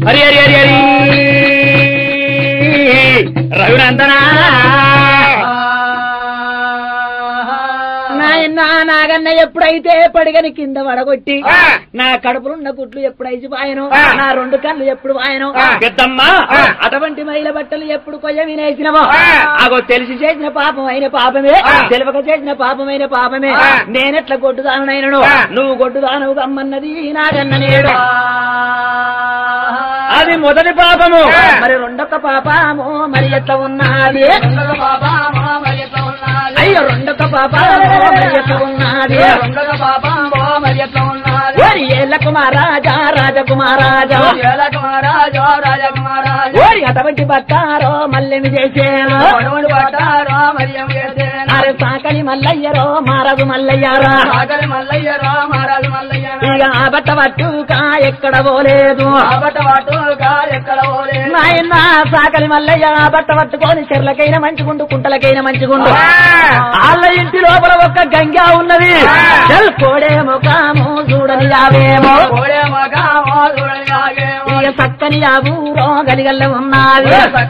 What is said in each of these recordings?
హరి హరి హరి హరి రఘునందనా నాయన నాగన్న ఎప్పుడైతే పడిగని కింద వడగొట్టి ఆ. నా కడుపులున్న గుట్లు ఎప్పుడైతే పాయను ఆ. నా రెండు కళ్ళు ఎప్పుడు పాయను ఆ. పెద్దమ్మ ఆ. అటువంటి మహిళ బట్టలు ఎప్పుడు కొయ్య వినేసినవో ఆ. అగో తెలిసి చేసిన పాపం అయిన పాపమే ఆ. తెలియక చేసిన పాపమైన పాపమే ఆ. నేనెట్లా గొడ్డుదానైనను ఆ. నువ్వు గొడ్డుదానవు గమ్మన్నది నాగన్న నేడు అది మొదటి పాపము ఆ. మరి రెండొక్క పాపము మరి ఎట్లా ఉన్నది అయ్యో రెండొక్క పాపము మరి ఎట్లా ఉన్నది ఓరి ఏళ్ళ కుమారాజా రాజకుమారాజా ఓరి అటువంటి బట్టారో మల్లెమి చేసేను అరే సాకలి మల్లయ్యరో మారదు మల్లయ్యారా ఇక ఆ బట్ట పట్టుక ఎక్కడ పోలేదు నాయన సాకలి మల్లయ్య ఆ బట్ట పట్టుకొని చెర్లకైనా మంచిగుండు కుంటలకైనా మంచిగుండు వాళ్ళ ఇంటి లోపల ఒక్క గంగా ఉన్నది చెల్ కోడే ముఖాము చూడని యావేమో ఇక చక్కని యాబూరో గలిగల్ల ఉన్నది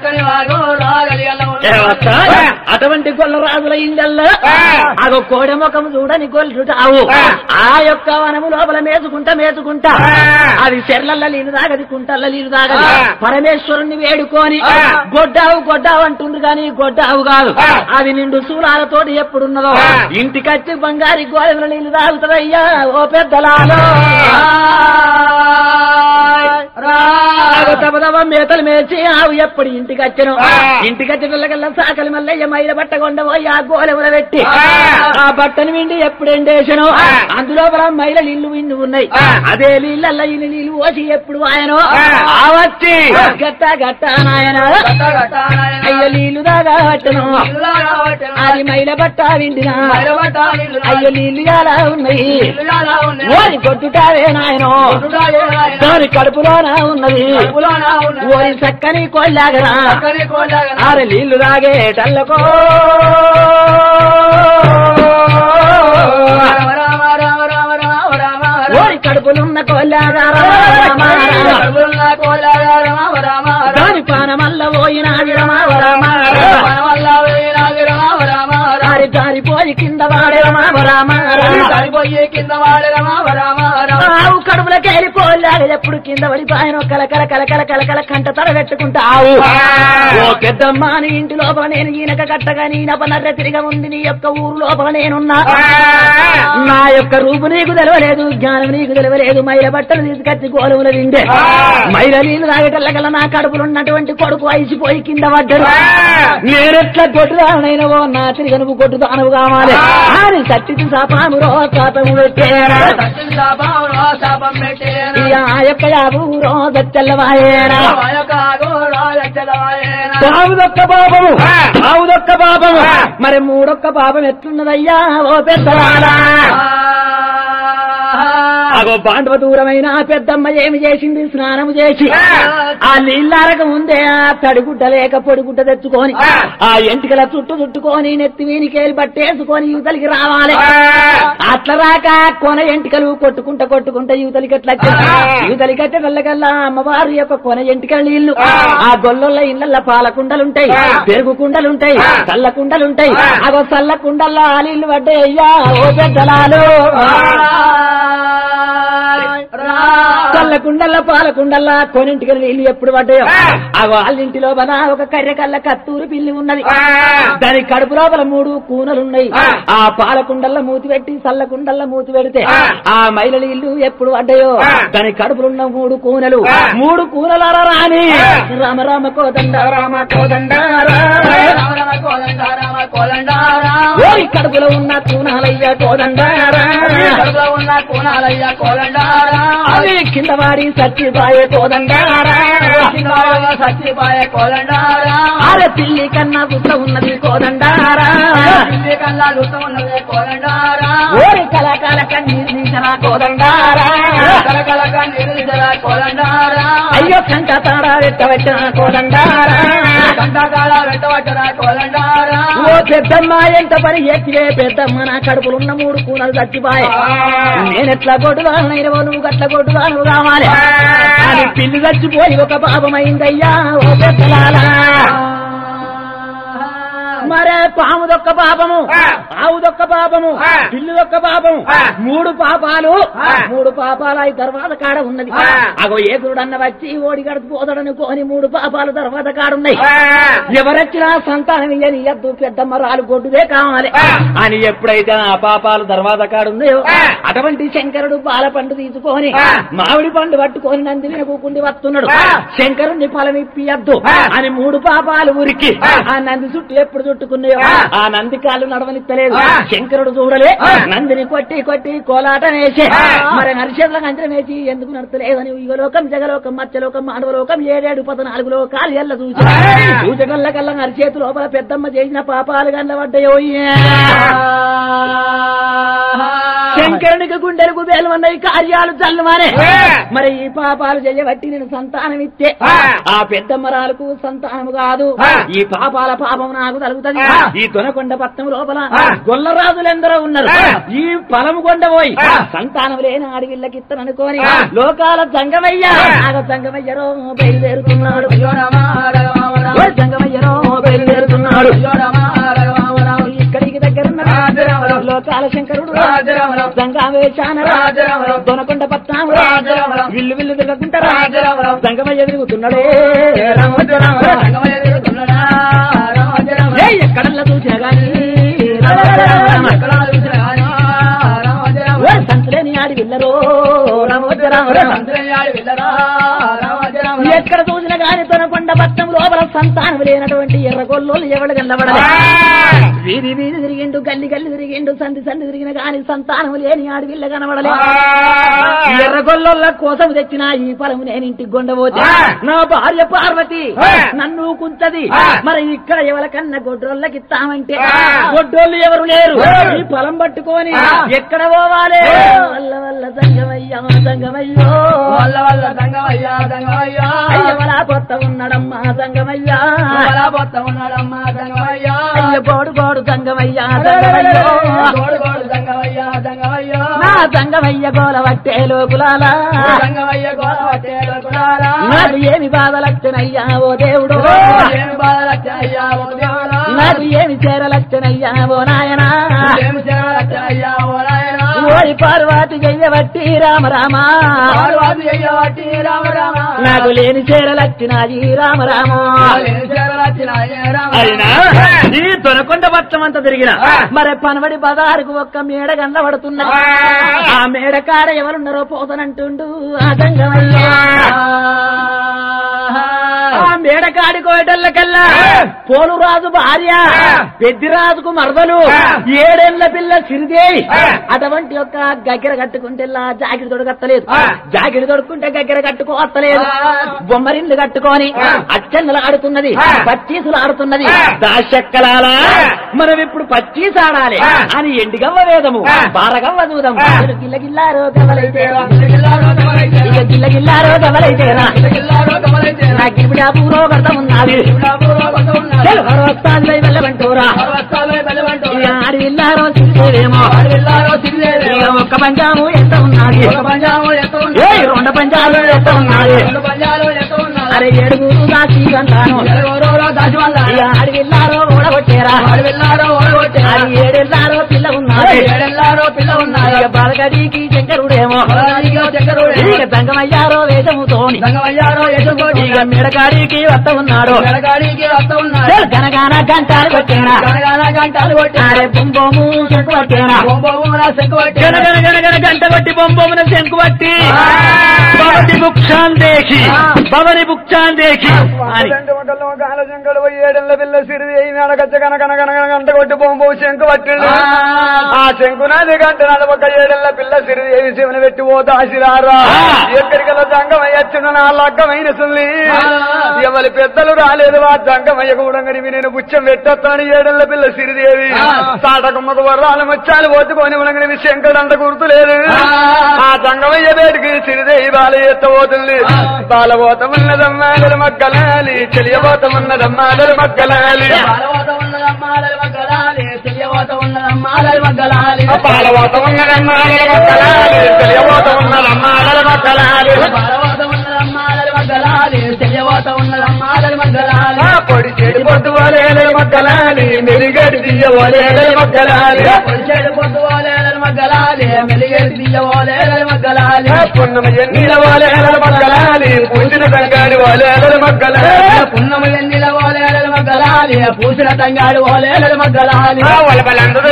ఏ వత్త? అటువంటి గొల్ల రాజుల ఇండల్లో ఆ. అగో కోడె ముఖం చూడని గొల్లుటావు ఆ. ఆ యొక్క వనము లోపల మేసుకుంటా మేసుకుంటా ఆ. అది చెర్లల్ల నీళ్ళు తాగది కుంటల్ల నీళ్ళు తాగది ఆ. పరమేశ్వరుణ్ణి వేడుకొని ఆ. గొడ్డావు గొడ్డావు అంటుండ్రు కానీ గొడ్డావు కాదు ఆ. అది నిండు శూలాలతోటి ఎప్పుడున్నదో ఆ. ఇంటికచ్చి బంగారి గోడెల నీళ్ళు తాగుతుందయ్యా ఓ పెద్దలాలో ఆగు తమ తమ మేతలు మేచి ఆవు ఎప్పుడు ఇంటికి వచ్చను ఆ. ఇంటికి వచ్చిన సాకలి మల్లయ్య మైల బట్ట కొండపోయి ఆ గోలెముల పెట్టి ఆ. ఆ బట్టను విండి ఎప్పుడు ఎండేసను ఆ. అందులో మైల నీళ్లు విండి ఉన్నాయి ఆ. అదే నీళ్ళల్లో ఇన్ని నీళ్లు పోసి ఎప్పుడు ఆయనో ఆ. ఆ వచ్చి గట్ట గట్ట నాయన అయ్యో నీళ్లు దాగా పట్టను అది మైల బట్ట విండినా అయ్యో నీళ్లు ఎలా ఉన్నాయి ఓరి కొట్టుటావే నాయనో దాని కడుపులోన ఉన్నది ఓరి చక్కని కొల్లాగరా ఆరు నీళ్లు తాగేటల్లకో ఓరి కడుపులున్న కొల్లాగరా దాని పానమల్ల పోయిన దారి జారిపోయి కింద వాడే ఆవు కడుపులకెళ్ళి కోల్లాగా ఎప్పుడు కింద పడిపోయిన కలకల కలకల కలకల కంట తల పెట్టుకుంటా ఆవు ఓ పెద్దమ్మ నీ ఇంటి లోపల నేను ఈనక కట్టగా నీ నపనర్ర తిరిగా ఉంది నీ యొక్క ఊరు లోపల నేనున్నా నా యొక్క రూపు నీకు తెలవలేదు జ్ఞానం నీకు తెలవలేదు మైల బట్టలు తీసుకొచ్చి గోలువుల విండే మైల నీళ్ళు తాగటల్లగల నా కడుపులో ఉన్నటువంటి కొడుకు ఐసిపోయి కింద పడ్డాడు నేనెట్లా కొట్టుదానైనవో నా తిరిగి నువ్వు కొట్టుదానవు కావాలి అని సత్తి సాపాము రో శాపము పెట్టేరా ఇక ఆ యొక్క యాబూరో దత్తెల్లవాయేరా ఆవుదొక్క పాపము ఆవుదొక్క పాపము మరి మూడొక్క పాపం ఎట్లున్నదయ్యా ఓ పెద్దవాడా అగో పాండవ దూరమైన ఆ పెద్దమ్మ ఏమి చేసింది స్నానము చేసి ఆ నీళ్ళారక ముందే ఆ తడిగుడ్డ లేక పొడిగుడ్డ తెచ్చుకొని ఆ ఎంటికల చుట్టు చుట్టుకొని నెత్తి వీనికేలు పట్టేసుకొని యువతలికి రావాలి అట్లా రాక కొన ఎంటికలు కొట్టుకుంటా కొట్టుకుంటా యువతలికి ఎట్లా యువతలికి వచ్చే వెళ్ళగల్లా అమ్మవారి యొక్క కొన ఎంటికల నీళ్లు ఆ గొల్లొల్ల ఇళ్ళల్లో పాల కుండలుంటాయి పెరుగు కుండలుంటాయి చల్ల కుండలుంటాయి అగో చల్ల కుండల్లో ఆ నీళ్లు పడ్డాయి అయ్యా ఓ పెద్దలాలు చల్ల కుండల్ల పాల కుండల్లా కొనింటికి నీళ్లు ఎప్పుడు పడ్డాయో ఆ వాళ్ళింటి లోపల ఒక కర్రె కల్ల కత్తూరు పిల్లి ఉన్నది దాని కడుపు లోపల మూడు కూనలున్నాయి ఆ పాల కుండల్ల మూతి పెట్టి చల్ల కుండల్ల మూతి పెడితే ఆ మైల నీళ్లు ఎప్పుడు పడ్డాయో దాని కడుపులున్న మూడు కూనలు మూడు కూనలారా రాని రామ రామ కోదండ రామ కోదండ ఓరి కడుపులో ఉన్న కూనాలయ్య కోదండారా అవి కింద వాడి సచ్చిపాయే కోదండారా అరే పిల్లి కన్నా గుట్ట ఉన్నది కోదండారా ఓరి కళాకాల కన్నీరు తీసిన కోదండారా అయ్యో కంట తారా పెట్టబట్టిన కోదండారా ఓ పెద్దమ్మ ఎంత పని ఎక్కివే పెద్దమ్మ నా కడుపులున్న మూడు కూనలు చచ్చిపాయే నేనెట్లా కొడుదానైనవో నువ్వు గట్ల కొట్టుదాను కావాలి అని పిల్లి చచ్చిపోయి ఒక పాపమైందయ్యా ఓ పెద్దలాలా మరే పాము దొక్క పాపము ఆ. ఆవు దొక్క పాపము ఆ. పిల్లి దొక్క పాపము ఆ. మూడు పాపాలు ఆ. మూడు పాపాలు అయి తర్వాత కాడ ఉన్నది ఆ. అగో ఏకుడన్న వచ్చి ఓడి గడుపు పోదడని కోని మూడు పాపాలు తర్వాత కాడున్నాయి ఆ. ఎవరొచ్చినా సంతానం ఇయ్యని ఎద్దు పెద్దమ్మ రాలు గొడ్డుదే కావాలి ఆ. అని ఎప్పుడైతే ఆ పాపాలు తర్వాత కాడున్నాయో ఆ. అటువంటి శంకరుడు బాల పండు తీసుకొని ఆ. మామిడి పండు పట్టుకొని నందిని కూకుండి వస్తున్నాడు ఆ. శంకరుణ్ణి ఫలమిప్పియద్దు ఆ. అని మూడు పాపాలు ఉరికి ఆ. ఆ నంది చుట్టూ ఎప్పుడు చుట్టుకున్నాయో ఆ. ఆ నంది కాళ్ళు నడవనిత్తలేదు ఆ. శంకరుడు చూడలే ఆ. నందిని కొట్టి కొట్టి కోలాటం వేసి ఆ. మరి నరిశేట్లకు అంచనం వేసి ఎందుకు నడతలేదని యుగలోకం జగలోకం మత్స్యలోకం మానవలోకం ఏడేడు పద్నాలుగు లోకాలు ఎల్ల చూసి ఆ. చూచగల్ల కల్లా నరిచేతు లోపల పెద్దమ్మ చేసిన పాపాలు గండ్ల పడ్డాయో శంకరునికి గుండెలకు బేలమన్నాయి కార్యాలు చల్లమానే ఆ. మరి ఈ పాపాలు చేయబట్టి నేను సంతానం ఇస్తే ఆ. ఆ పెద్దమ్మరాలకు సంతానము కాదు ఆ. ఈ పాపాల పాపం నాకు తలుగుతుంది ఆ. ఈ దొనకొండ పట్టణం లోపల ఆ. గొల్లరాజులెందరో ఉన్నారు ఆ. ఈ పొలము కొండ పోయి ఆ. సంతానం లేని అడవిళ్ళకి ఇత్తననుకోని ఆ. లోకాల జంగమయ్య ఆ. ఆగ జంగమయ్యరో బయలుదేరుతున్నాడు ఓ జంగమయ్యరో బయలుదేరుతున్నాడు ఇక్కడికి దగ్గర రాజరామరావు. లోకాల శంకరుడు రాజరామరావు. జంగావేశాన రాజరామరావు. దొనకొండ పట్నం రాజరామరావు. విల్లు విల్లు తిరుగుతుంటారా రాజరామరావు. జంగమయ్య తిరుగుతున్నాడే ఏయ్, ఎక్కడల్లా చూసినా గాని ఓ సంతులేని ఆడి విల్లరో ఎక్కడ చూసినా గాని తొనకొండ పట్నం లోపల సంతానం లేనటువంటి ఎర్రగొల్లోలు ఎవడు కనబడలే వీధి వీధి తిరిగిండు గల్లి గల్లి తిరిగిండు సంధి సంధి తిరిగిన గాని సంతానం లేని ఆడి విల్ల కనబడలే ఎర్రగొల్ల కోసం తెచ్చిన ఈ ఫలము నేను ఇంటికి కొండబోతే ఆ. నా భార్య పార్వతి ఆ. నన్ను కుంటది ఆ. మరి ఇక్కడ ఎవరికన్నా గొడ్రోళ్ళకి ఇస్తామంటే ఆ. గొడ్డోళ్ళు ఎవరు లేరు ఆ. ఈ ఫలం పట్టుకొని ఆ. ఎక్కడ పోవాలి ఆ. వల్ల వల్ల సంగమయ్యా సంగమయ్యో అయ్యవలా కొత్త ఉన్నాడమ్మా సంగమయ్యా అయ్య గోడు గోడు సంగమయ్యా సంగమయ్యో నా సంగమయ్య గోల పట్టే లోకులాలా నాకు ఏమి బాధలచ్చనయ్యా ఓ దేవుడు నాకు ఏమి చేరలచ్చనయ్యా ఓ నాయనా ఓరి పార్వతి చెయ్యబట్టి రామ రామ నాకు లేని చేరలచ్చినది రామ రామ అయినా ఈ తొనకొండ పట్నం అంతా తిరిగిన ఆ. మరి పనబడి బదారుకు ఒక్క మేడ గండ పడుతున్నది ఆ. ఆ మేడ కాడ ఎవరున్నారో పోతనంటుండు ఆ సంగమయ్య ఆ మేడ కాడి కోయటల్లకల్లా ఆ. పోలు రాజు భార్య ఆ. పెద్దిరాజుకు మరదలు ఆ. ఏడేళ్ల పిల్ల సిరిదేవి ఆ. అటువంటి యొక్క గగ్గర కట్టుకుంటే జాకిడి తొడగత్తలేదు ఆ. జాకిడి తొడుక్కుంటే గగ్గర కట్టుకోవత్తలేదు ఆ. బొమ్మరిల్లు కట్టుకొని ఆ. అచ్చన్నలు ఆడుతున్నది ఆ. పచ్చీసులు ఆడుతున్నది ఆ. దాశక్కలాలా ఆ. మనం ఇప్పుడు పచ్చీస్ ఆడాలి ఆ. అని ఎండిగవ్వ వేదము ఆ. బారగవ్వ దూదం ఆ. గిల్ల గిల్లారో గవలైతేరా ఇక గిల్ల గిల్లారో గవలైతేరా నాకు ఇప్పుడు ఆ పూరో కడతం ఉన్నది చలో వస్తాను వెళ్ళమంటూరా ఇక ఆడి విల్లారో సిరిదేవేమో ఇక ఒక్క పంజాము ఎంత ఉన్నది ఏ రెండు పంజాలు ఎంత ఉన్నది అరే ఏడుగురు దాచి అంటాను ఇక ఆడి విల్లారో ఓడగొట్టేరా అది ఏడెల్లారో పిల్ల ఉన్నది ఇక బాలగడికి శంకరుడేమో ఇక తంగమయ్యారో వేషముతోని ఇక మెడకాడికి వస్త ఉన్నాడు చల్ గనగాన గంటాలు కొట్టేనా అరే బొంబోము చెక్కు పట్టేనా గన గన గన గన గంట కొట్టి బొంబోమున శంకు పట్టి ఆ. భవతి బుక్షాన్ దేశి ఆ. భవని బుక్షాన్ దేశి అని కాలశంకడు ఏడెళ్ళ పిల్ల సిరిది నడకచ్చ కనకన కనకన గంట కొట్టి బొంబు శంకు పట్టిండు ఆ శంకునాది గంట నడవక ఏడెళ్ళ పిల్ల సిరిది ఏమి శివని పెట్టి ఓ దాసిరారా ఆ. ఎక్కడికల్లా జంగమయ్యచ్చున నా లగ్గమైన సుల్లి ఎవరి పెద్దలు రాలేదు ఆ జంగమయ్య కూడా నేను బుచ్చం పెట్టొస్తాను ఏడెళ్ళ పిల్ల సిరిదేవి తాటకుమ్మకు వర్రాలు ముచ్చాలు పోతుకొని ఉనగని శంకడు అంత గుర్తులేదు ఆ జంగమయ్య బేటికి సిరిదేవి బాల ఎత్తబోతుంది బాలబోతమున్నదమ్మాదలు మక్కలాలి చెలియబోతమున్నదమ్మాదలు మక్కలాలి మగ్గలాలి పాలవాత ఉన్నదమ్మాలల మొక్కలాలి తెలియబోత ఉన్నదమ్మాలల మొక్కలాలి పాలవాత ఉన్నదమ్మాలల మగ్గలాలి తెలియబోత ఉన్నదమ్మాలల మగ్గలాలి పొడి చెడి పొద్దు వలేల మొక్కలాలి మెరుగడి దియ్య వలేల మొక్కలాలి పొడిచేడు పొద్దు ఓలేల మగ్గలాలి మెలిగేడు దియ్య ఓలేల మగ్గలాలి పున్నమ ఎన్నిల వలేల మొక్కలాలి పూసిన తంగాడి వలేల మొక్కలాలి పున్నమ ఎన్నిల ఓలేల మగ్గలాలి పూసిన తంగాడు ఓలేల మగ్గలాలి వలపలందు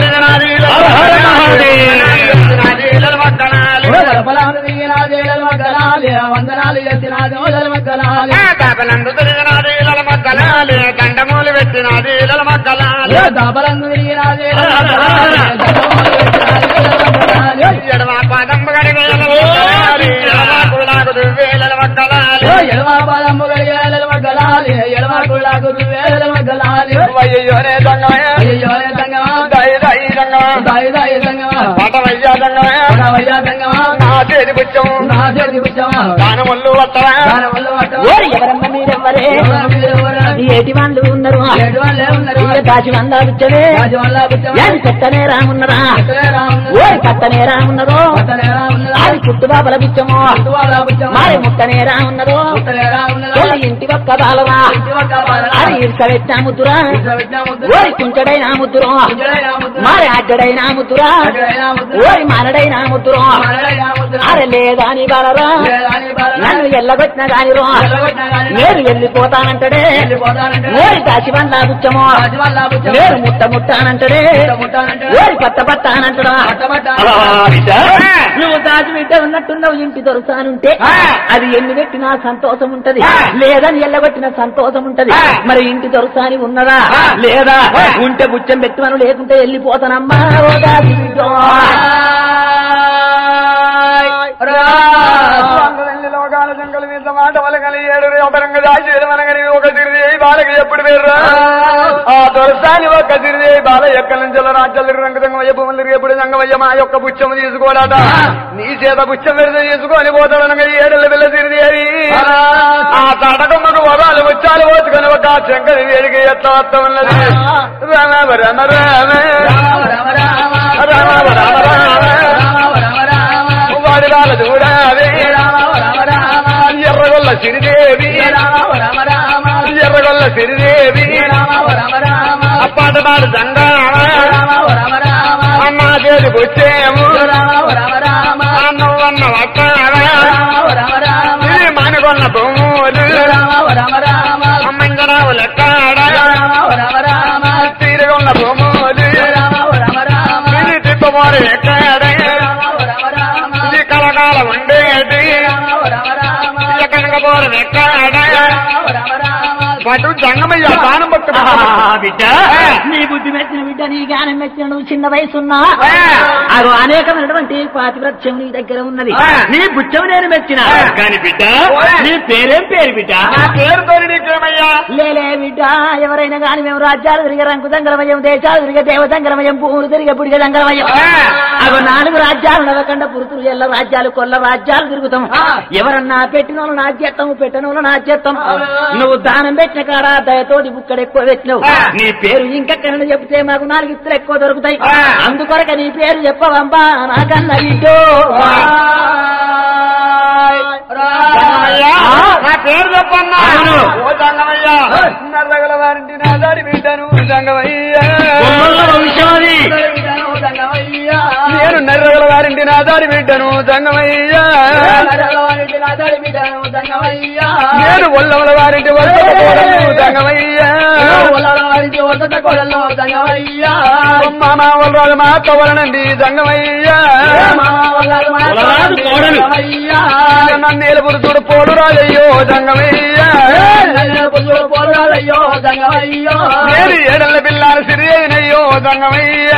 మొక్కలాలి గడపలాను దిగినాదేల మగ్గలాలి వందనాలు ఎత్తినాది ఓలేల మగ్గలాలి తాపలందు తిరిగినాది మొక్కలాలి దండమూలు పెట్టినాది మొక్కలాలి దాబలంగు దిగినాదేల మగ్గలాలి దండమూలు ఎత్తినాది మగ్గలాలి ఎడమ పాదం గడివేల వేల మొక్కలాలి ఎడమ పాదము గడియాల మగ్గలాలి ఎడమ కుళ్ళాకు వేల మగ్గలాలి వయ్యోనే దంగమయ అయ్యో సంగమా దాయి దాయి దంగమ దాయి దాయి సంగమా పటవయ్యా దంగమయ వయ్యా సంగమా నా చేతి పుచ్చం నా చేతి పుచ్చమా దానముళ్ళు వత్తరా దాని వల్ల పట్టు ఓరి ఎవరమ్మ మీరెవ్వరే ఏటి వాళ్ళు ఉన్నారు ఇక దాచి వందాలుచ్చవే ఏది చెత్తనే రామున్నరా ఓరి పట్టనే రామున్నదో అది చుట్టుబాబల బిచ్చమో మారి ముట్టనే రామున్నదో తొలి ఇంటి ఒక్క బాలరా అది ఇరుక పెట్టిన ముద్దురా ఓరి కుంచడైన ముద్దురో మారి అడ్డడైన ముద్దురా ఓరి మానడైన ముద్దురో అరే లేదా నీ బాలరా నన్ను ఎల్లగొట్టిన గాని రో నేను వెళ్ళిపోతానంటడే ఓరి దాచి వందా బుచ్చమో నేను ముట్ట ముట్టానంటడే ఓరి పట్ట పట్టానంటడా నువ్వు దాచి బిడ్డ ఉన్నట్టున్నావు ఇంటి దొరుకుతానుంటే అది ఎన్ని పెట్టినా సంతోషం ఉంటది లేదని ఎల్లగొట్టిన సంతోషం ఉంటది మరి ఇంటి దొరుకుతాని ఉన్నదా లేదా ఉంటే బుచ్చం పెట్టమను లేకుంటే వెళ్ళిపోతానమ్మా ఓ దాచి బిడ్డ లోకాల జంగలు మీద మాట వలకలి ఏడు ఒకరంగ దాచి మనగని ఒక తిరిగి బాలకి ఎప్పుడు పేరు ఆ దొరసాని ఒక తిరిగి బాల ఎక్కడి నుంచి రాజ్యాలు రంగరంగ ఎప్పుడు ఎప్పుడు సంగమయ్య మా యొక్క బుచ్చం తీసుకోడాట నీ చేత బుచ్చం పెడితే తీసుకొని పోతాడనగా ఏడల పిల్ల తిరిగి ఆ తడకమ్మకు వరాలు ముచ్చాలు పోచుకొని ఒక శంకరి వేడికి ఎత్త వస్త ఉన్నది రామ రామ రామ రామ రామ రామ వాడి వాళ్ళ చూడాలి ఎర్రగొల్ల సిరిదేవి ఎర్రగొల్ల సిరిదేవి అప్పాటపాడు దండా అమ్మ చేతికి వచ్చేము అన్నం అన్న ఇది మానుకొన్న భూములు అమ్మంగరావు లెక్కాడ తీరగొన్న భూములు ఇది తిప్పమోరు ఎక్కడ ఇది కలకాలం ఉండేది ఇది కనకపోరు ఎక్కడ పటు జంగమయ్య దానం పట్టు బిడ్డ నీ బుద్ధి మెచ్చిన బిడ్డ నీ జ్ఞానం మెచ్చిన నువ్వు చిన్న వయసున్నా అదో అనేకమైనటువంటి పాతివ్రత్యం నీ దగ్గర ఉన్నది నీ బుచ్చం నేను మెచ్చిన కానీ బిడ్డ నీ పేరేం పేరు బిడ్డ నా పేరు పేరు నీకేమయ్యా లేలే బిడ్డ ఎవరైనా కానీ మేము రాజ్యాలు తిరిగే రంకు దంగరమయం దేశాలు తిరిగే దేవ దంగరమయం భూములు తిరిగే పుడిగే దంగరమయం అవి నాలుగు రాజ్యాలు నవకండ పురుతులు ఎల్ల రాజ్యాలు కొల్ల రాజ్యాలు తిరుగుతాం ఎవరన్నా పెట్టిన వాళ్ళు నా చేస్తాం పెట్టిన వాళ్ళు నా చేస్తాం నువ్వు దానం పెట్టిన కాడ దయతోటి బుక్కడు ఎక్కువ పెట్టినావు నీ పేరు ఇంకెక్కడ చెప్తే మాకు నాలుగు ఇత్తలు ఎక్కువ దొరుకుతాయి అందుకొరక నీ పేరు చెప్పవమ్మా నాకన్నా ఇటో జంగమయ్యా, నా పేరు చెప్పన్నా అవును. ఓ జంగమయ్యా నర్రగల వారింటి నా దాడి బిడ్డను జంగమయ్యా విషయమది నేను నర్రగల వారింటి నా దాడి బిడ్డను జంగమయ్యా నేను ఒల్లవల వారింటి వర్ష జంగమయ్యా మామ వల్లరాజు మా కవలనండి జంగమయ్యా నన్ను ఏలుపురు చూడు పోడు రాజయ్యో జంగమయ్యా నేను ఏడల్ల పిల్లాలు సిరి అయినయ్యో జంగమయ్యా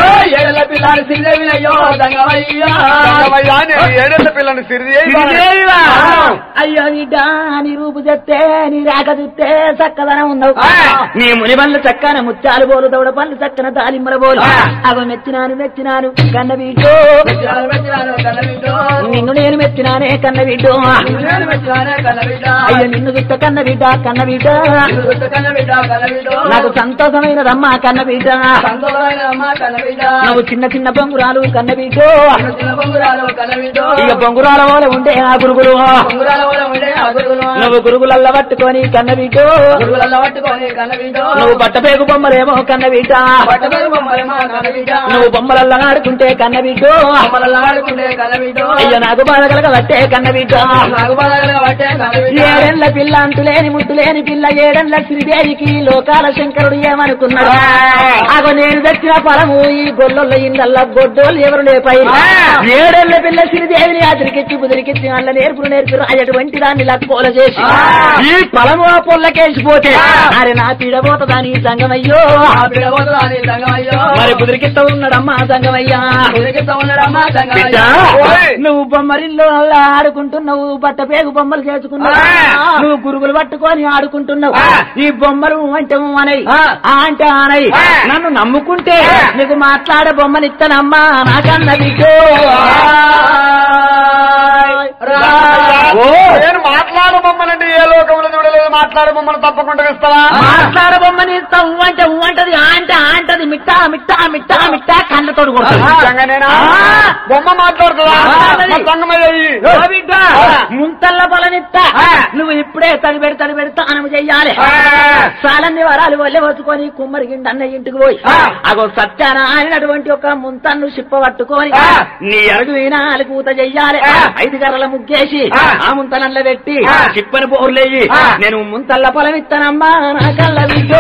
జంగమయ్యా నేను ఏడల్ల పిల్లని సిరి సిరిదేవివా? అయ్యో బిడ్డ నీ రూపు చెప్తే నీ రాక చూస్తే చక్కదనం ఉన్నావు నీ ముని పనులు చక్కన ముత్యాలు బోలు దౌడ పనులు చక్కన దాలిమ్మల బోలు అవి మెచ్చినాను మెచ్చినాను కన్న బిడ్డో నిన్ను నేను మెచ్చినానే కన్న బిడ్డో అయ్యో నిన్ను చూస్తే కన్న బిడ్డ కన్న బిడ్డ నాకు సంతోషమైనదమ్మా కన్నబిడ్డ నువ్వు చిన్న చిన్న బొంగురాలు కన్నబిడ్డ ఇక బొంగురాల వల్ల ఉండే ఆ గురుగులు నువ్వు గురుగులల్ల పట్టుకొని కన్నబిడ్డ నువ్వు బట్టపేగు బొమ్మలేమో కన్నబిడ్డ నువ్వు బొమ్మలల్ల ఆడుకుంటే కన్నబిడ్డ అయ్యో నాకు బాధ కలగబట్టే కన్నబిడ్డ ఏడెళ్ళ పిల్ల అంతులేని ముద్దులేని పిల్ల ఏడెళ్ళ శ్రీదేవికి లోకాల శంకరుడు ఏమనుకున్నాడు అగో నేను తెచ్చిన ఫలము ఈ గొల్లొల్ల ఇళ్ళల్ల గొడ్డోళ్ళు ఎవరు లేపాయి ఏడెళ్ళ పిల్ల శ్రీదేవిని అదిరికిచ్చి బుదిరికిచ్చి అల్ల నేర్పులు నేర్పి అటువంటి దాన్ని లక్కోల చేసి ఈ ఫలము ఆ పొల్లకేసిపోతే అరే నా పీడబోతుందా నీ సంగమయ్యో మరి బుదిరికిస్తా ఉన్నాడమ్మా సంగమయ్యా బిడ్డ, ఓయ్. నువ్వు బొమ్మరిల్లో అలా ఆడుకుంటున్నావు బట్ట పేగు బొమ్మలు చేసుకున్నావు ఆ. నువ్వు గురుగులు పట్టుకొని ఆడుకుంటున్నావు ఆ. ఈ బొమ్మలు అంటే అనయి ఆ. ఆ అంటే అనయి ఆ. నన్ను నమ్ముకుంటే ఆ. నీకు మాట్లాడే బొమ్మనిస్తానమ్మా నాకన్న బిడ్డో ఓ నేను మాట్లాడు బొమ్మలంటే ఏ లోకంలో చూడలేదు మాట్లాడు బొమ్మను తప్పకుండా ఇస్తావా మాట్లాడ బొమ్మని ఇస్తావు అంటే అంటది ఆ అంటే ఆ అంటది మిట్టా మిట్టా మిట్టా మిట్టా కళ్ళతోడు కొడుతుంది నిజంగానేనా? ఆ. బొమ్మ మాట్లాడుతుందా మాట్లాడది. మా సంగమయ్యి ఓ బిడ్డ, ముంతల్ల బలనిస్తా ఆ. నువ్వు ఇప్పుడే తడిపెడి తడిపెడి తానం చెయ్యాలి ఆ. చాలన్ని వరాలు వల్లే వచ్చుకొని కుమ్మరి గిండి అన్న ఇంటికి పోయి ఆ. అగో సత్యాన అయినటువంటి ఒక ముంతన్ను చిప్ప పట్టుకొని ఆ. నీ అడుగు వినాలి పూత చెయ్యాలి ఆ. ఐదు గర్రల ముగ్గేసి ఆ. ఆ ముంతనల్ల పెట్టి ఆ. చిప్పని బోర్లేయి ఆ. నేను ముంతల్ల పొలమిస్తానమ్మా నా కళ్ళ బిడ్డో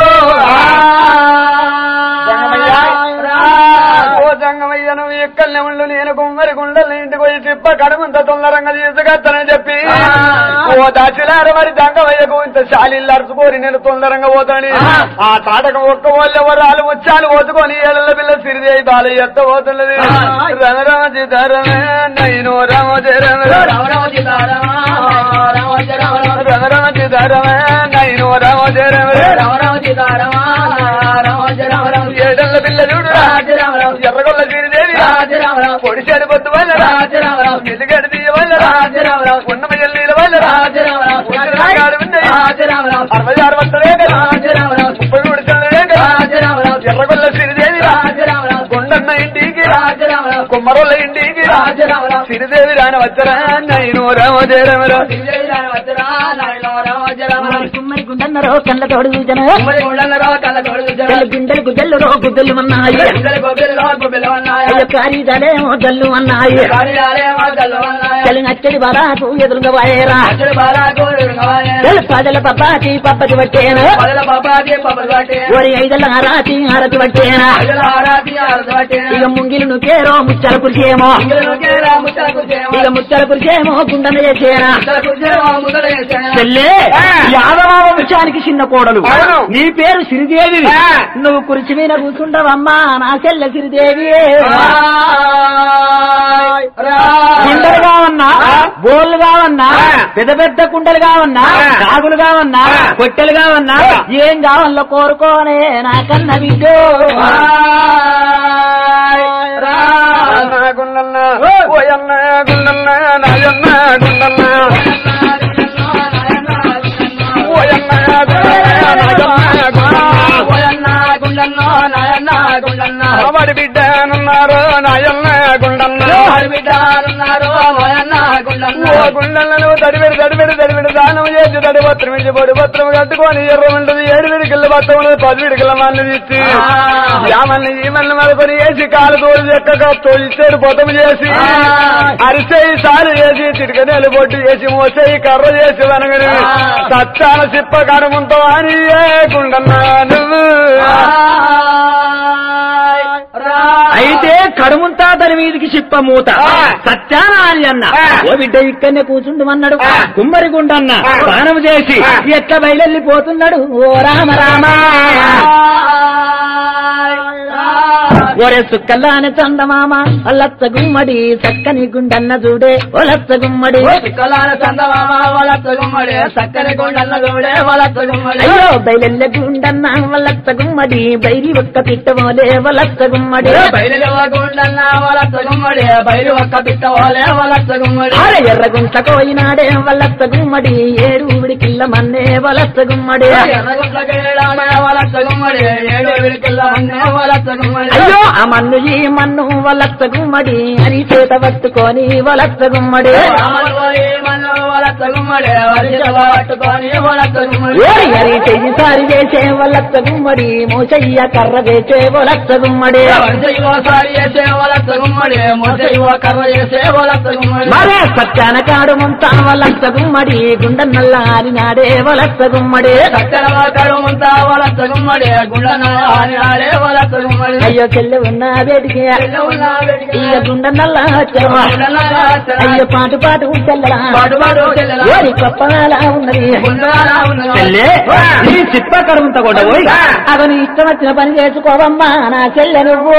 జంగమయ్య, ఓ జంగమయ్య నువ్వు ఎక్కడనే ఉండు నేను కుమ్మరి గుండెల ఇంటికి పోయి తిప్ప కడుమంత తొందరంగా తీసుకొస్తానని చెప్పి ఆ. ఓ దాచిలార మరి జంగమయ్యకు ఇంత శాలీలు అరుచుకోరి నేను తొందరంగా పోతాని ఆ. ఆ తాటకు ఒక్క వాళ్ళు ఎవరాలు వచ్చాలు పోతుకొని ఏళ్ళ పిల్ల సిరిదేవి బాల ఎత్త పోతున్నది ఆ. రమ రమ చితారమే నైను రమ జరమే రమ రమ చితారమే నైను రమ జరమే ఏడళ్ళ పిల్ల చూడు ఎర్రగొల్ల సిరిదేవి పొడిచాడు పొద్దు వల్లరా ఎల్లిగడ్డ తీయ వల్లరా ఉన్నమయ్య నీళ్ళ వల్లరా ఉసిరికాయలు ఉన్నాయి. అరవై ఆరు వందలే కదా ముప్పై మూడు చల్లే కదా ఎర్రగొల్ల సిరిదేవి కొండన్న ఇంటికి కుమ్మరోళ్ళ ఇంటికి సిరిదేవి రాని వచ్చరా నైను రామ జయరమరా కుమ్మరి గుండన్నరో కళ్ళతోడు చూచన గుండెలు గుడ్డలు రో గుడ్డలు అన్నాయి అయ్యో ఖరీదాలేమో జల్లు అన్నాయి చలి నచ్చడి బరాకు ఎదురుగా వాయేరా తెలు పదల పబ్బాకి పబ్బకి పట్టేనా ఓరి ఐదల ఆరాతి ఆరతి పట్టేనా ఇక ముంగిలు నుకేరో ముచ్చల కురిసేమో ఇక ముచ్చల కురిసేమో గుండెన చేసేనా చెల్లే యాదవ వంశానికి చిన్న కోడలు అవును. నీ పేరు సిరిదేవి ఆ. నువ్వు కురిచి మీద కూర్చుంటావమ్మా నా చెల్లె సిరిదేవి కుండలు కావన్నా ఆ. బోళ్ళు కావన్నా ఆ. పెద్ద పెద్ద కుండలు కావన్నా ఆ. కాగులు కావన్నా ఆ. కొట్టెలు కావన్నా ఆ. ఏం కావాలో కోరుకోనే నాకన్న బిడ్డో గుండన్న ఓయన్న గుండన్న నాయన్న గుండన్న ఓయన్న గుండన్న వాడి బిడ్డనున్నారు నాయన్న గుండన్న ఓ గుండలను తడిబెడి తడిబెడి తడిబెడి దానం చేసి తడి పత్రం ఇచ్చి పొడి పత్రం కట్టుకొని ఎర్ర ఉంటుంది ఏడు విడికిళ్ళ పత్రం ఉన్నది పది విడికిళ్ళ మన్ను ఇచ్చి యామల్ని ఈమల్ని మలుకొని వేసి కాలు తోలు ఎక్కగా తోలిచ్చాడు పొతం చేసి అరిసేయి సాలు చేసి చిటికనేలు బొట్టు చేసి మోసేయి కర్ర చేసి వనగని సచ్చాన సిప్ప కడుముంతో అని ఏ గుండన్నా నువ్వు అయితే కడుముంతా తన మీదికి చిప్ప మూత ఆ. సత్యానాలి అన్న ఆ. ఓ బిడ్డ ఇక్కడనే కూర్చుండమన్నాడు ఆ. కుమ్మరి గుండన్న ఆ. స్నానం చేసి ఆ. ఎట్లా బయలెళ్ళిపోతున్నాడు ఓ రామ రామ ఒరే సుక్కల్లాని చందమామ వల్లత్త గుమ్మడి చక్కని గుండన్న చూడే ఒలత్త గుమ్మడి చుక్కలాల చందమామ వలత్త గుమ్మడి సక్కని కొండన్న చూడే వలత్త గుమ్మడి అయ్యో బయలెల్ల గుండన్న వల్లత్త గుమ్మడి బైరి ఒక్క పిట్టమోలే వలత్త గుమ్మడి బయలు గుండన్న వలత్త గుమ్మడి బయలు ఒక్క పిట్ట ఓలే వలత్త గుమ్మడి ఆరే ఎర్ర గుంట కోయినాడే వల్లత్త గుమ్మడి ఏడు విడికిల్ల మన్నే వలత్త గుమ్మడి ఎర్రగుట్ల కేడామే వలత్త గుమ్మడి ఏడు విడికిల్ల అన్నే వలత్త గుమ్మడి అయ్యో ఆ మన్ను ఈ మన్ను వలత్త గుమ్మడి అని చేత పట్టుకొని వలత్త గుమ్మడి రామలోరి మన్ను వలత్త గుమ్మడి వరిజ పట్టుకొని వలత్త గుమ్మడి ఓరి అరి చెయ్యి సారి చేసే వలత్త గుమ్మడి మోసయ్య కర్ర చేసే వలత్త గుమ్మడి వరిజ సారి చేసే వలత్త గుమ్మడి మొదటి కర్ర చేసే వలత్త గుమ్మడి మరే సత్యాన కాడు ముంతా వలత్త గుమ్మడి గుండన్నల్ల ఆరినాడే వలత్త గుమ్మడి సక్కర కడు ముంతా వలత్త గుమ్మడి గుండన ఆని ఆడే వలత్త గుమ్మడి అయ్యో చెల్లె ఉన్న వేడికి ఉన్న వేడికి ఇయ్య గుండన్నల్ల వచ్చావా గుండనల్లా వచ్చావా? అయ్యో పాటు పాటు చెల్లరా పాటు పాటు చెల్లెలా? ఓరి గొప్పలా ఉన్నది గుండనా ఉన్నదా? చెల్లె నీ చిప్ప కరుముంత కూడా పోయి అవి నీ ఇష్టం వచ్చిన పని చేసుకోవమ్మా నా చెల్లె నువ్వు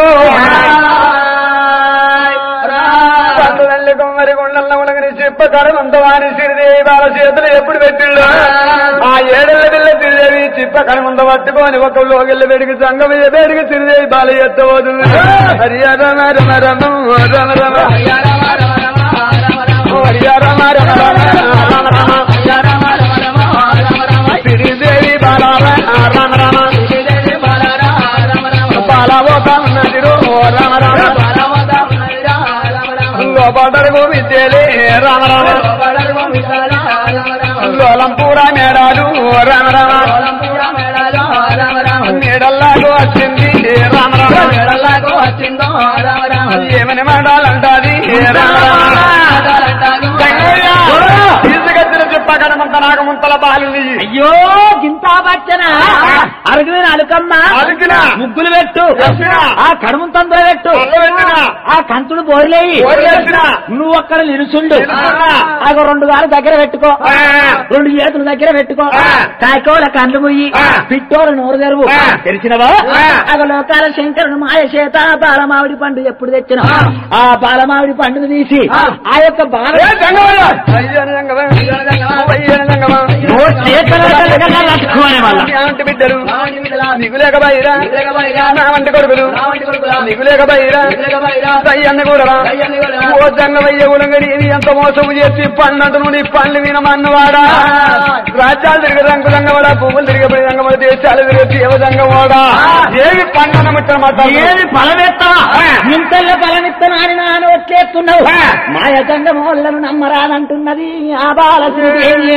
పండుదల్లి కొమ్మరి గుండెల్లో ఉనగని చెప్ప కరమంత వాని సిరిదేవి వాళ్ళ చేతులు ఎప్పుడు పెట్టిళ్ళు ఆ ఏడెళ్ళ పిల్ల సిరిదేవి చిప్ప కరమంత పట్టుకొని ఒక లోగిళ్ళ వేడికి సంగం వేడికి సిరిదేవి బాల ఎత్తవదు హరియా రమ రమ రమ రమ రమ అయ్యా రామ రామ రామ రామ రామ. హరియా రమ రమ రమ రమ రమ అయ్యా రామ రామ రామ రామ రామ. సిరిదేవి బాల రమ రమ శ్రీదేవి బాలారా రామ రామ. బాల ఒక ఉన్నది రో రమ రమ బాలవత ఉన్నదిరా రామ రామ. లోపడరు విద్యలే రామ రామ బడర్వ మిత్రారా రామ రామ. లోలంపూర మేడాలు రామ రామ కోలంపూర మేడాలో రామ రామ. మేడల్లాగా వచ్చింది రామ రామ మేడల్లాకు వచ్చిందో రామ రామ. ఏమని మేడాలంటాది రామ రామ ఆడాలంటారు. తీసుకొచ్చిన చెప్ప కడమంత నాగమంతల బాలు అయ్యో గింత బచ్చన అరుగున అలుకమ్మ అలికినా? ముగ్గులు పెట్టు పెట్టినా? ఆ కడుముతంతో పెట్టు అల్లం పెట్టినా? ఆ కంతుడు బోర్లేయి బోర్లేసినా? నువ్వు ఒక్కడ నిలుచుండు నిలుచున్నా? అగో రెండు గారు దగ్గర పెట్టుకో ఆ. రెండు చేతులు దగ్గర పెట్టుకో ఆ. కాకోల కండ్లు ముయ్యి ఆ. పిట్టోల నోరు తెరువు ఆ. తెలిసినవా ఆ. అగో లోకాల శంకరుడు మాయ చేత బాలమావిడి పండు ఎప్పుడు తెచ్చిన ఆ. ఆ బాలమావిడి పండును తీసి ఆ. ఆ యొక్క బాల అయ్యని జంగమా అయ్యని జంగమా ఓ చేతుల దగ్గర లట్టుకోవాలి వాళ్ళ. ఆంటి బిడ్డలు రావణి మిథలా. నీకు లేక బైరా మిథలక బయరా. నా వంటి కొడుకులు నా వంటి కొడుకులా. నీకు లేక బైరా మిథలక బయరా. అయ్యన్ని కూడా అయ్యన్ని కూడా. ఓ జంగమయ్య ఉలంగడి ఇది ఎంత మోసము చేసి పన్నట్టు నుండి పండ్లు వినమన్నవాడా రాజ్యాలు తిరిగి రంగు రంగవాడా పువ్వులు తిరిగి రంగవాడ దేశాలు తిరిగి దేవ రంగవాడా ఏవి పండుగ ముచ్చట ఏది ఫలమెత్తా ఇంతల్లో ఫలమిత్తనాని నా నోట్లేస్తున్నావు ఆ. మాయ చండమోళ్లను నమ్మరానంటున్నది ఆ బాలసుదేవి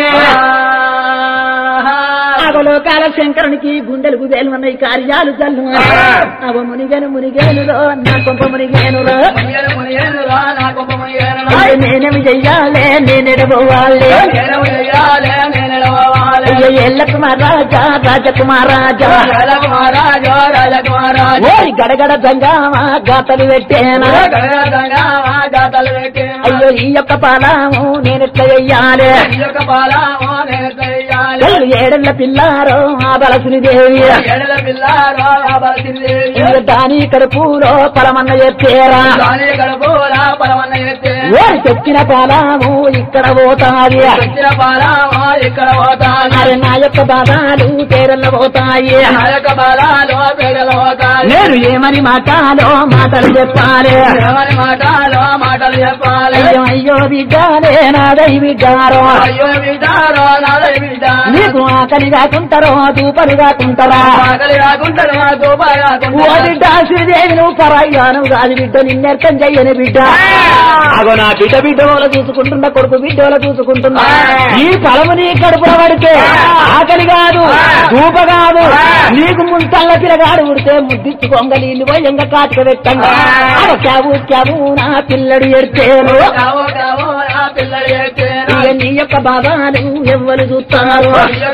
అగలోకాల శంకరునికి గుండెలు గుబేలు ఉన్నాయి కార్యాలు చల్లు అవ మునిగను మునిగేనులో నా కొంప మునిగేనులో మునిగేను మునిగేనురా, నా గొప్ప మునిగేనురా. అయ్య నేనేమి చెయ్యాలే నేనెడబోవాలి నేను ఉయ్యాలే, నేను ఎడవాలి. అయ్య ఎల్లకుమార్ రాజా రాజకుమార్ రాజా రాజకుమారాజో, రాజకుమారాజో. ఓయ్ గడగడ జంగామా గాతలు పెట్టేనా గగనదంగా మా జాతలు పెట్టి. అయ్యో ఈ యొక్క పాలము నేనెట్లా చెయ్యాలి ఈ యొక్క పాలమో నేను చెయ్యాలి. చెల్లు ఏడెళ్ళ పిల్లారో ఆ బలసుని దేవి ఎడల పిల్లారో, ఆ బలసిందేవి. ఇక దాని కడుపులో పరమన్న చెప్పేరా గాలి గడుపురా, పరమన్న ఎత్తే. ఓరి తెచ్చిన పాలము ఇక్కడ పోతాది వచ్చిన పాలమో ఇక్కడ పోతాను అరే నా యొక్క బాధాలు తేరల్ల పోతాయి నా యొక్క బలాలు పేడలు పోతాయి నేను ఏమని మాటాలో మాటలు చెప్పాలి ఎవరి మాటలో మాటలు చెప్పాలి అయ్యో అయ్యో బిడ్డాలే నాదై బిడ్డారో అయ్యో విడారో నాదై విడారో నీకు ఆకలి కాకుంటారో దూపలు కాకుంటారా ఆకలి కాకుంటాడు మా దూప ఓ కాకుంటాడు బిడ్డ శ్రీదేవి నువ్వు పరాయ్యాను కాదు బిడ్డ నిన్నెర్థం చెయ్యని బిడ్డ అగో నా బిడ్డ బిడ్డ వాళ్ళ చూసుకుంటున్నా కొడుకు బిడ్డ వాళ్ళ చూసుకుంటున్నా ఈ ఫలము నీ కడుపులో పడితే ఆకలి కాదు దూప కాదు నీకు ముంతల్ల పిల్లగాడు ఉడితే ముద్దిచ్చు కొంగ నీళ్ళు పోయి ఎంగ కాటుక పెట్టండి అవ క్యాబు క్యాబు నా పిల్లడు ఎడితేను కావో కావో నా పిల్లలు ఎత్తేను. ఇక నీ యొక్క బాబాలు ఎవ్వరు చూస్తున్నారు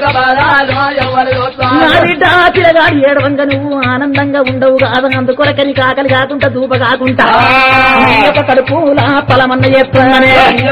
నా బిడ్డ పిల్లగాడు ఏడవంగా నువ్వు ఆనందంగా ఉండవు కాదు అందుకొరకని కాకలి కాకుండా దూప కాకుండా నీ యొక్క కడుపులా పలమన్న చెప్తున్నానే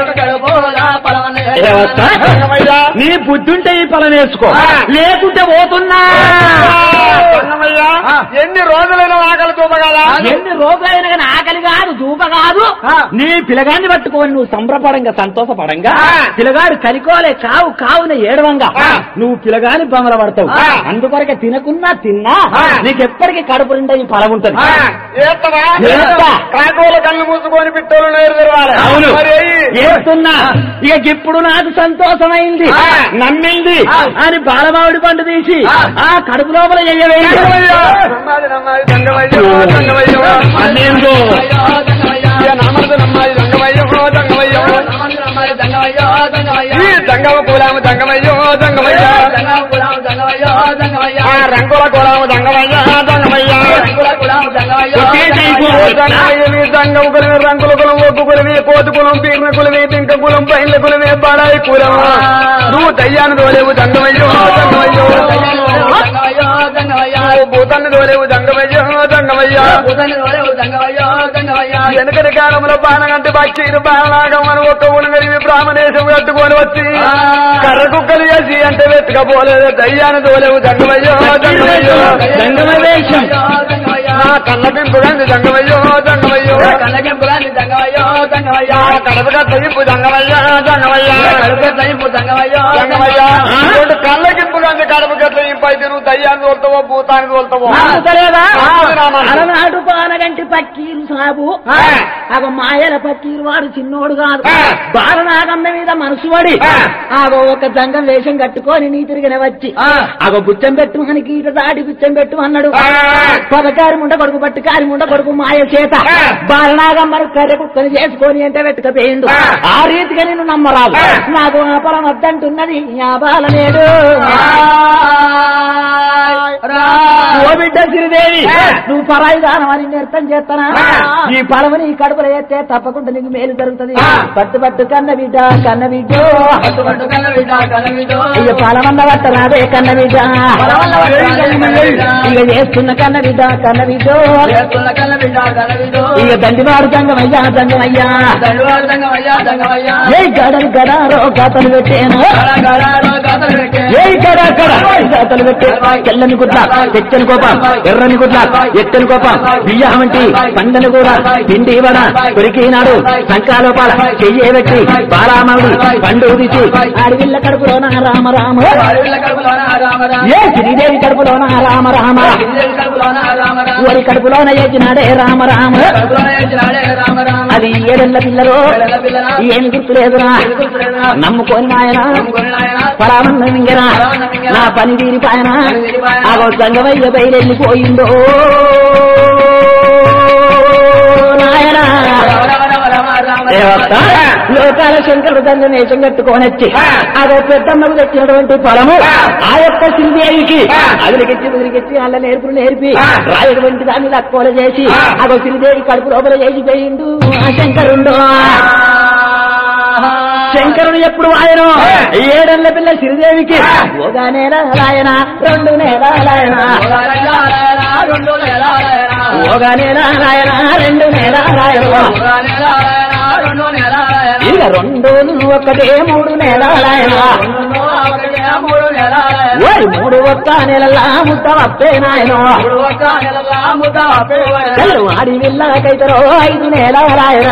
రంగమయ్య నీ బుద్ధుంటే ఈ పల నేర్చుకో లేకుంటే పోతున్నా రంగమయ్య ఎన్ని రోజులైన ఆకలి చూపగలా ఎన్ని రోజులైనా కానీ ఆకలి కాదు దూప కాదు నీ పిల్లగాన్ని పట్టుకొని నువ్వు సంబరపడంగా సంతోషపడంగా పిల్లగాడు కరికోలే కావు కావున ఏడవంగా నువ్వు పిల్లగాని బొమ్మల పడతావు అందుకొరకే తినకున్నా తిన్నా నీకెప్పటికీ కడుపు నిండా ఈ ఫలం ఉంటది ఏత్తవా ఏత్తా. కాకోల కళ్ళు మూసుకొని పిట్టోలు నేరు తెరవాలి అవును మరి ఎయ్యి. ఏస్తున్నా ఇక ఇప్పుడు నాకు సంతోషమైంది నమ్మింది అని బాలమావిడి పండు తీసి ఆ కడుపు లోపల ఎయ్యవేయండి నమ్మాలి నమ్మాలి దంగమయ్య దంగమయ్య అన్నేందో నమ్మదు నమ్మాలి దంగమయ్య దంగమయ్య ఈ దంగమ కులాము దంగమయ్యో దంగమయ్య ఆ రంగుల కులాము దంగమయ్య దంగమయ్య దంగమయ్య నీ దంగం కులమే రంగుల కులం ఒగ్గు కులమే కోతి కులం పీర్ణ కులమే పింక కులం పైన్ల కులమే బాడాయి కులం నువ్వు దయ్యాన్ని తోలేవు దంగమయ్యో దంగమయ్యో నువ్వు భూతాన్ని తోలేవు దంగమయ్యో దంగమయ్యో వెనకటి కాలంలో బాణగంటి బచ్చీరు బాణనాగం అని ఒక్క ఉణగలివి బ్రాహ్మణేశం కట్టుకొని వచ్చి కర్ర కుక్కలు చేసి అంటే వెతుకపోలేదు దయ్యాన్ని తోలేవు దంగమయ్యో దంగమయ్యో దంగమవేషం నా కళ్ళ పింపుడంది దంగమయ్యో దంగమయ్యో నా కడప కట్టయింపు దంగమయ్యో దంగమయ్యో దంగమయ్యో రెండు కళ్ళ కింపుడంది కడప కట్టయింపు అయితే నువ్వు దయ్యాన్ని తోలుతావో భూతాన్ని తోలుతావో నమ్ముతలేదా? ఆ, నమ్మను. అలనాడు పానగంటి పక్కీరు సాబు ఆ. అగ మాయల పక్కీరు వాడు చిన్నోడు కాదు ఆ. బాలనాగమ్మ మీద మనసు పడి ఆ. ఆగో ఒక దంగం వేషం కట్టుకొని నీ తిరిగిన వచ్చి అగో గుచ్చం పెట్టు అని గీత దాటి గుచ్చం పెట్టు అన్నాడు ఆ. పదకారి ముండ కొడుకు పట్టు కారి ముండ కొడుకు మాయ చేత ఆ. బాలనాగమ్మను కర్రె కుక్కని చేసుకొని అంటే వెట్టుకపోయిండు ఆ. ఆ రీతిగా నేను నమ్మరాదు ఆ. నాకు ఆ పొలం వద్దంటున్నది ఆ బాలనేడు ఓ బిడ్డ శ్రీదేవి ఆ. నువ్వు పరాయి దానం అని నిర్తం చేస్తానా ఆ. ఈ పడవ నీ కడుపులో ఎత్తే తప్పకుండా నీకు మేలు జరుగుతుంది ఆ. పట్టు పట్టు కన్న బిడ్డ కన్న బిడ్డ అయ్య పలవన్న పట్ట రాదే కన్న బిడ్డ పలవన్న పట్ట రాదే కన్న బిడ్డ. ఇక చేస్తున్న కన్న బిడ్డ కన్న బిడ్డ ఇక దండివాడు దంగమయ్యా దంగమయ్యా ఏ గడలు గడారో గాతలు పెట్టాను ఏ గడ గడ గాతలు పెట్టే తెల్లని గుడ్ల తెచ్చని కోపం ఎర్రని గుడ్ల ఎత్తని కోపం బియ్యం వంటి పండని కూర పిండి వడ కొరికినాడు సంకాలోపాల చెయ్యే పెట్టి బాలామౌడి పండు తీసి ఆడివిల్ల కడుపులోన రామ రామ ఏ శ్రీదేవి కడుపులోన రామ రామ ఓరి కడుపులోన ఏచినాడే రామ రామ అది ఏడెళ్ళ పిల్లలు ఏమి గుర్తులేదురా నమ్ముకొని నాయన పరామన్న మింగరా నా పని తీరిపాయన ఆగో సంగమయ్య బయలెళ్ళిపోయిందో నాయనా దేవత లోకాల శంకరుడు దండ నేషం కట్టుకోనొచ్చి అదో పెద్దమ్మకు తెచ్చినటువంటి ఫలము ఆ యొక్క శ్రీదేవికి అదిలికెచ్చి ముదిరికెచ్చి అల్ల నేర్పులు నేర్పి రాయటువంటి దాన్ని లక్కోల చేసి అదో శ్రీదేవి కడుపు లోపల చేసిపోయిండు ఆ శంకరుండు శంకరుడు ఎప్పుడు ఆయన ఏడెళ్ల పిల్ల శ్రీదేవికి ఒక నేల రాయన రెండు నేల రాయన ఒక నేల రాయన రెండు నేల రాయన ఇక రెండు ఒకటే మూడు నేల రాయన ఓరి మూడు ఒక్క నెలల ముద్ద వప్పే నాయన వాడి విల్లకైతరో ఐదు నేల రాయన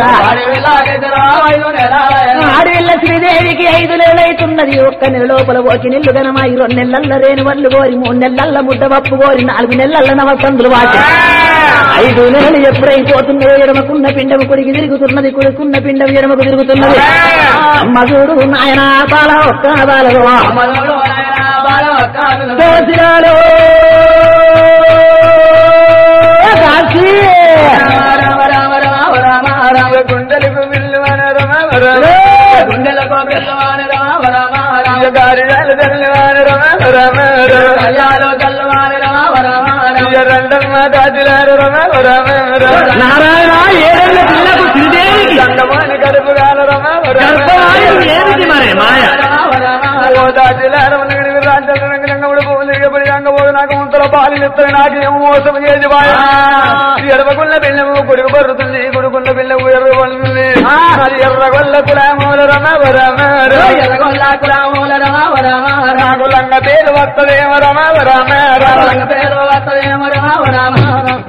ఆడవిల్ల శ్రీదేవికి ఐదు నెలలైతున్నది ఒక్క నెల లోపల ఓకి నెల్లు గనమాయి రెండు నెలల రేణు వల్లు కోరి మూడు నెలల ముద్ద పప్పు కోరి నాలుగు నెలల నవసందులు వాటి ఐదు నెలలు ఎప్పుడైపోతున్నాయో ఎడమకున్న పిండము కుడికి తిరుగుతున్నది కుడుకున్న పిండం ఎడమకు తిరుగుతున్నది అమ్మ చూడు నాయన బాల ఒక్క బాలలో దోసిరాలో కాశీ గుండెలకు విల్లువన రమ రమ గుండెలకు బెల్లవాని రామ రామ రామ గారియాలు తెల్లవాన రమ రమ రమ కళ్యాణో కల్లవాని రామ రామ రామ రెండమ్మ దాచిలారు రమ రమ రమ నారాయణ ఏడేళ్ల పిల్లకు శ్రీదేవి రంగమాని కడుపు గాల రమ గర్భమాయం ఏమిటి మరి మాయ ఓ దాచిలారమని రాజ్యాంగ రంగముడు పోలిగబడి రంగబోదు నాకు ముంతల పాలు ఇస్తాయి నాకు ఏమో మోసం చేసి బాయ ఎడవకున్న బిల్లము కొడుకు పరుతుంది కొడుకున్న బిల్లము ఎర్ర పడుతుంది అది ఎర్రగొల్ల కులామూల రమ రమ నాకు లంగ పేరు వస్తదేమ రమ రమ రమ